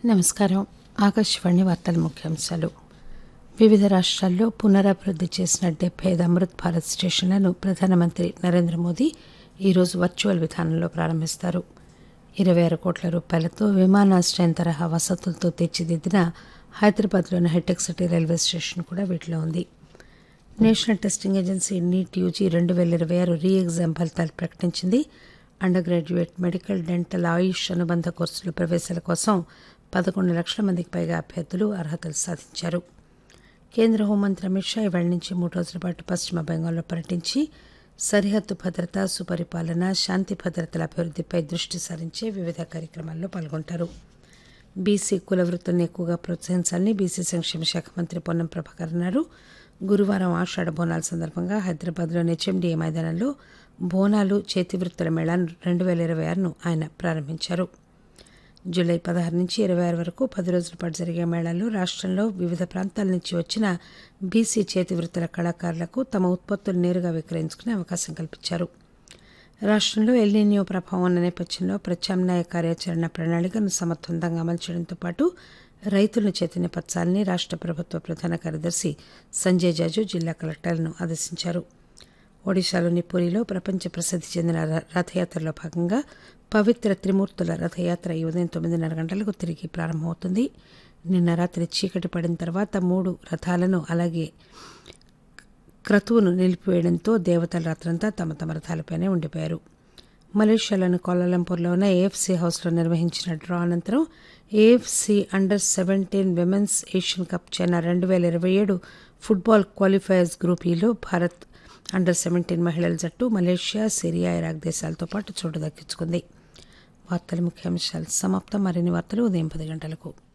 నమస్కారం ఆకాశవాణి వార్తల ముఖ్యాంశాలు వివిధ రాష్ట్రాల్లో పునరాభివృద్ది చేసిన డెబ్బై ఐదు అమృత్ భారత్ స్టేషన్లను ప్రధానమంత్రి నరేంద్ర మోదీ ఈరోజు వర్చువల్ విధానంలో ప్రారంభిస్తారు ఇరవై ఆరు కోట్ల రూపాయలతో విమానాశ్రయం తరహా వసతులతో తీర్చిదిద్దిన హైదరాబాద్లోని హైటెక్ సిటీ రైల్వే స్టేషన్ కూడా వీటిలో ఉంది national testing agency NEET UG రెండు వేల ఇరవై ఆరు రీ ఎగ్జామ్ ఫలితాలు ప్రకటించింది undergraduate medical dental AYUSH అనుబంధ కోర్సుల ప్రవేశాల కోసం పదకొండు లక్షల మందికి పైగా అభ్యర్థులు అర్హతలు సాధించారు కేంద్ర హోంమంత్రి అమిత్ షా ఇవాళ నుంచి మూడు రోజుల పాటు పశ్చిమ బెంగాల్లో పర్యటించి సరిహద్దు భద్రత సుపరిపాలన శాంతి భద్రతల అభివృద్దిపై దృష్టి సారించే వివిధ కార్యక్రమాల్లో పాల్గొంటారు బీసీ కుల వృత్తులను ఎక్కువగా ప్రోత్సహించాలని బీసీ సంక్షేమ శాఖ మంత్రి పొన్నం ప్రభాకర్ అన్నారు గురువారం ఆషాఢ బోనాల సందర్భంగా హైదరాబాద్లోని హెచ్ఎండిఏ మైదానంలో బోనాలు చేతి వృత్తుల మేళాను రెండు వేల ఇరవై ఆరును ఆయన ప్రారంభించారు జూలై పదహారు నుంచి ఇరవై ఆరు వరకు పది రోజుల పాటు జరిగే మేళాల్లో రాష్ట్రంలో వివిధ ప్రాంతాల నుంచి వచ్చిన బీసీ చేతి వృత్తుల కళాకారులకు తమ ఉత్పత్తులు నేరుగా విక్రయించుకునే అవకాశం కల్పించారు రాష్ట్రంలో ఎల్నినియో ప్రభావం ఉన్న నేపథ్యంలో ప్రత్యామ్నాయ కార్యాచరణ ప్రణాళికను సమర్థవంతంగా అమలు చేయడంతో పాటు రైతులను చైతన్యపరచాలని రాష్ట్ర ప్రభుత్వ ప్రధాన కార్యదర్శి సంజయ్ జాజు జిల్లా కలెక్టర్లను ఆదేశించారు ఒడిశాలోని పూరిలో ప్రపంచ ప్రసిద్ది చెందిన ర- రథయాత్రలో భాగంగా పవిత్ర త్రిమూర్తుల రథయాత్ర ఈ ఉదయం తొమ్మిదిన్నర గంటలకు తిరిగి ప్రారంభమవుతుంది నిన్న రాత్రి చీకటి పడిన తర్వాత మూడు రథాలను అలాగే క్రతువును నిలిపివేయడంతో దేవతల రాత్రంతా తమ తమ రథాలపైనే ఉండిపోయారు మలేషియాలోని కోలాలంపూర్లో ఉన్న ఏఎఫ్సీ హౌస్లో నిర్వహించిన డ్రా అనంతరం AFC under seventeen women's Asian cup China రెండు వేల ఇరవై ఏడు ఫుట్బాల్ క్వాలిఫైయర్స్ గ్రూప్ ఈలో భారత్ అండర్ సెవెంటీన్ మహిళల జట్టు మలేషియా సిరియా ఇరాక్ దేశాలతో పాటు చోటు దక్కించుకుంది వార్తల ముఖ్యాంశాలు సమాప్తం మరిన్ని వార్తలు ఉదయం పది గంటలకు